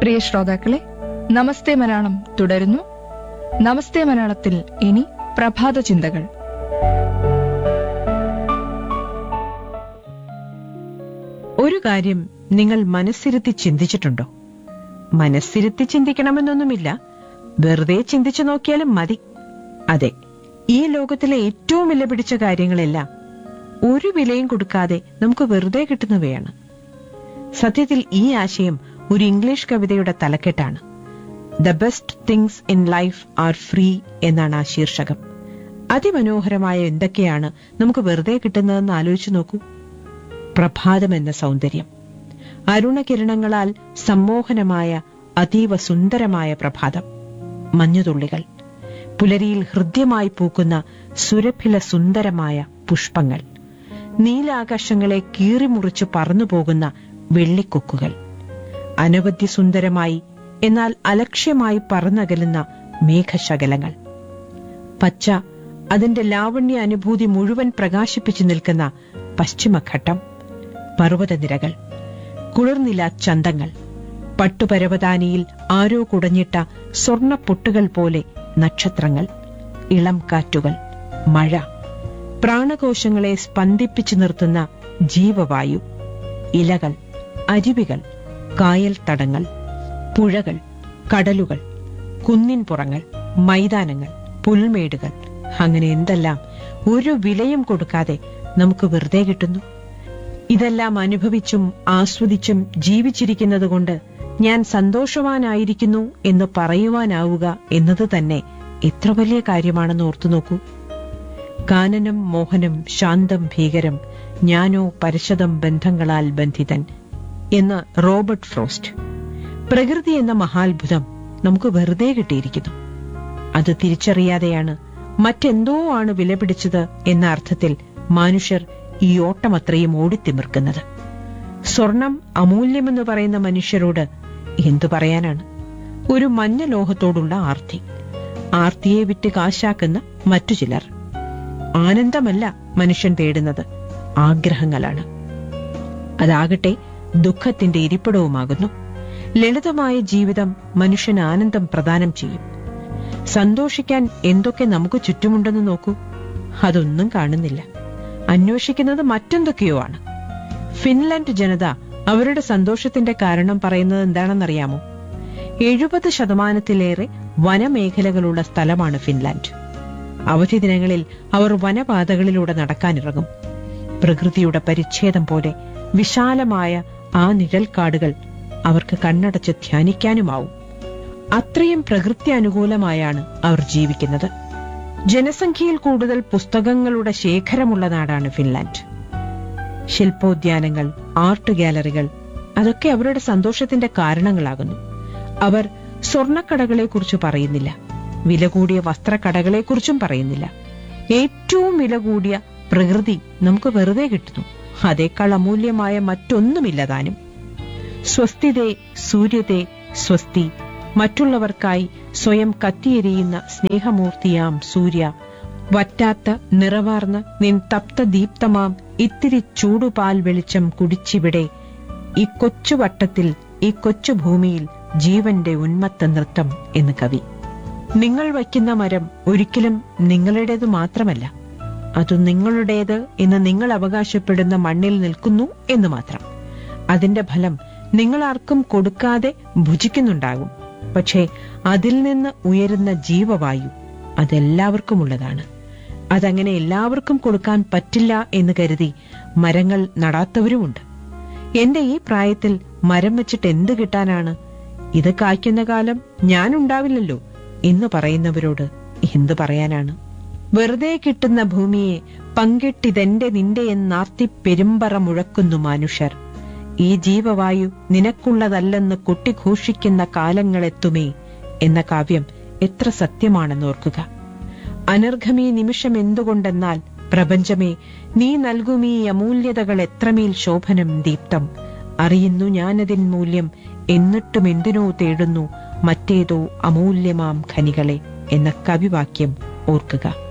പ്രിയ ശ്രോതാക്കളെ നമസ്തേ മലയാളം തുടരുന്നു നമസ്തേ മലയാളത്തിൽ ഇനി പ്രഭാത ചിന്തകൾ ഒരു കാര്യം നിങ്ങൾ മനസ്സിരുത്തി ചിന്തിച്ചിട്ടുണ്ടോ മനസ്സിരുത്തി ചിന്തിക്കണമെന്നൊന്നുമില്ല വെറുതെ ചിന്തിച്ചു നോക്കിയാലും മതി അതെ ഈ ലോകത്തിലെ ഏറ്റവും വില പിടിച്ച കാര്യങ്ങളെല്ലാം ഒരു വിലയും കൊടുക്കാതെ നമുക്ക് വെറുതെ കിട്ടുന്നവയാണ് സത്യത്തിൽ ഈ ആശയം ഒരു ഇംഗ്ലീഷ് കവിതയുടെ തലക്കെട്ടാണ് the best things in life are free എന്നാണ് ആ ശീർഷകം അതിമനോഹരമായ എന്തൊക്കെയാണ് നമുക്ക് വെറുതെ കിട്ടുന്നതെന്ന് ആലോചിച്ചു നോക്കൂ പ്രഭാതം എന്ന സൗന്ദര്യം അരുണകിരണങ്ങളാൽ സമ്മോഹനമായ അതീവ സുന്ദരമായ പ്രഭാതം മഞ്ഞുതുള്ളികൾ പുലരിയിൽ ഹൃദ്യമായി പൂക്കുന്ന സുരഭില സുന്ദരമായ പുഷ്പങ്ങൾ നീലാകാശങ്ങളെ കീറിമുറിച്ചു പറന്നുപോകുന്ന വെള്ളിക്കൊക്കുകൾ അനവധി സുന്ദരമായി എന്നാൽ അലക്ഷ്യമായി പറന്നകലുന്ന മേഘശകലങ്ങൾ പച്ച അതിന്റെ ലാവണ്യ അനുഭൂതി മുഴുവൻ പ്രകാശിപ്പിച്ചു നിൽക്കുന്ന പശ്ചിമഘട്ടം പർവ്വതനിരകൾ കുളിർനില ചന്തങ്ങൾ പട്ടുപരവതാനിയിൽ ആരോ കുടഞ്ഞിട്ട സ്വർണ്ണ പൊട്ടുകൾ പോലെ നക്ഷത്രങ്ങൾ ഇളം കാറ്റുകൾ മഴ പ്രാണകോശങ്ങളെ സ്പന്ദിപ്പിച്ചു നിർത്തുന്ന ജീവവായു ഇലകൾ അരുവികൾ കായൽ തടങ്ങൾ പുഴകൾ കടലുകൾ കുന്നിൻപുറങ്ങൾ മൈതാനങ്ങൾ പുൽമേടുകൾ അങ്ങനെ എന്തെല്ലാം ഒരു വിലയും കൊടുക്കാതെ നമുക്ക് വെറുതെ കിട്ടുന്നു ഇതെല്ലാം അനുഭവിച്ചും ആസ്വദിച്ചും ജീവിച്ചിരിക്കുന്നതുകൊണ്ട് ഞാൻ സന്തോഷവാനായിരിക്കുന്നു എന്ന് പറയുവാനാവുക എന്നത് തന്നെ എത്ര വലിയ കാര്യമാണെന്ന് ഓർത്തു നോക്കൂ കാനനം മോഹനം ശാന്തം ഭീകരം ഞാനോ പരശതം ബന്ധങ്ങളാൽ ബന്ധിതൻ എന്ന് റോബർട്ട് ഫ്രോസ്റ്റ് പ്രകൃതി എന്ന മഹാത്ഭുതം നമുക്ക് വെറുതെ കിട്ടിയിരിക്കുന്നു അത് തിരിച്ചറിയാതെയാണ് മറ്റെന്തോ ആണ് വിലപിടിച്ചത് എന്ന അർത്ഥത്തിൽ മനുഷ്യർ ഈ ഓട്ടമത്രയും ഓടിത്തിമിർക്കുന്നത് സ്വർണം അമൂല്യമെന്ന് പറയുന്ന മനുഷ്യരോട് എന്തു പറയാനാണ് ഒരു മഞ്ഞ ലോഹത്തോടുള്ള ആർത്തി ആർത്തിയെ വിറ്റ് കാശാക്കുന്ന മറ്റു ചിലർ ആനന്ദമല്ല മനുഷ്യൻ തേടുന്നത് ആഗ്രഹങ്ങളാണ് അതാകട്ടെ ദുഃഖത്തിന്റെ ഇരിപ്പിടവുമാകുന്നു ലളിതമായ ജീവിതം മനുഷ്യന് ആനന്ദം പ്രദാനം ചെയ്യും സന്തോഷിക്കാൻ എന്തൊക്കെ നമുക്ക് ചുറ്റുമുണ്ടെന്ന് നോക്കൂ അതൊന്നും കാണുന്നില്ല അന്വേഷിക്കുന്നത് മറ്റെന്തൊക്കെയോ ആണ് ഫിൻലാൻഡ് ജനത അവരുടെ സന്തോഷത്തിന്റെ കാരണം പറയുന്നത് എന്താണെന്നറിയാമോ എഴുപത് ശതമാനത്തിലേറെ വനമേഖലകളുള്ള സ്ഥലമാണ് ഫിൻലാൻഡ് അവധി ദിനങ്ങളിൽ അവർ വനപാതകളിലൂടെ നടക്കാനിറങ്ങും പ്രകൃതിയുടെ പരിച്ഛേദം പോലെ വിശാലമായ ആ നിഴൽക്കാടുകൾ അവർക്ക് കണ്ണടച്ച് ധ്യാനിക്കാനുമാവും അത്രയും പ്രകൃതി അനുകൂലമായാണ് അവർ ജീവിക്കുന്നത് ജനസംഖ്യയിൽ കൂടുതൽ പുസ്തകങ്ങളുടെ ശേഖരമുള്ള നാടാണ് ഫിൻലാൻഡ് ശില്പോദ്യാനങ്ങൾ ആർട്ട് ഗാലറികൾ അതൊക്കെ അവരുടെ സന്തോഷത്തിന്റെ കാരണങ്ങളാകുന്നു അവർ സ്വർണക്കടകളെക്കുറിച്ച് പറയുന്നില്ല വില കൂടിയ വസ്ത്രക്കടകളെക്കുറിച്ചും പറയുന്നില്ല ഏറ്റവും വില കൂടിയ പ്രകൃതി നമുക്ക് വെറുതെ കിട്ടുന്നു അതേക്കാൾ അമൂല്യമായ മറ്റൊന്നുമില്ല താനും സ്വസ്തിതേ സൂര്യതേ സ്വസ്തി മറ്റുള്ളവർക്കായി സ്വയം കത്തിയെരിയുന്ന സ്നേഹമൂർത്തിയാം സൂര്യ വറ്റാത്ത നിറവാർന്ന നിൻ തപ്ത ദീപ്തമാം ഇത്തിരി ചൂടുപാൽ വെളിച്ചം കുടിച്ചിവിടെ ഈ കൊച്ചു വട്ടത്തിൽ ഈ കൊച്ചു ഭൂമിയിൽ ജീവന്റെ ഉന്മത്ത നൃത്തം എന്ന് കവി നിങ്ങൾ വയ്ക്കുന്ന മരം ഒരിക്കലും നിങ്ങളുടേത് മാത്രമല്ല അത് നിങ്ങളുടേത് എന്ന് നിങ്ങൾ അവകാശപ്പെടുന്ന മണ്ണിൽ നിൽക്കുന്നു എന്ന് മാത്രം അതിന്റെ ഫലം നിങ്ങൾ ആർക്കും കൊടുക്കാതെ ഭുജിക്കുന്നുണ്ടാകും പക്ഷേ അതിൽ നിന്ന് ഉയരുന്ന ജീവവായു അതെല്ലാവർക്കുമുള്ളതാണ് അതങ്ങനെ എല്ലാവർക്കും കൊടുക്കാൻ പറ്റില്ല എന്ന് കരുതി മരങ്ങൾ നടാത്തവരുമുണ്ട് എന്റെ ഈ പ്രായത്തിൽ മരം വെച്ചിട്ട് എന്ത് കിട്ടാനാണ് ഇത് കായ്ക്കുന്ന കാലം ഞാനുണ്ടാവില്ലല്ലോ എന്ന് പറയുന്നവരോട് എന്തു പറയാനാണ് വെറുതെ കിട്ടുന്ന ഭൂമിയെ പങ്കിട്ടിതെന്റെ നിന്റെ എന്നാർത്തി പെരുമ്പറ മുഴക്കുന്നു മനുഷ്യർ ഈ ജീവവായു നിനക്കുള്ളതല്ലെന്ന് കൊട്ടിഘോഷിക്കുന്ന കാലങ്ങളെത്തുമേ എന്ന കാവ്യം എത്ര സത്യമാണെന്ന് ഓർക്കുക അനർഘമീ നിമിഷം എന്തുകൊണ്ടെന്നാൽ പ്രപഞ്ചമേ നീ നൽകുമീ അമൂല്യതകൾ എത്രമേൽ ശോഭനം ദീപ്തം അറിയുന്നു ഞാനതിൻ മൂല്യം എന്നിട്ടും എന്തിനോ തേടുന്നു മറ്റേതോ അമൂല്യമാം ഖനികളെ എന്ന കവിവാക്യം ഓർക്കുക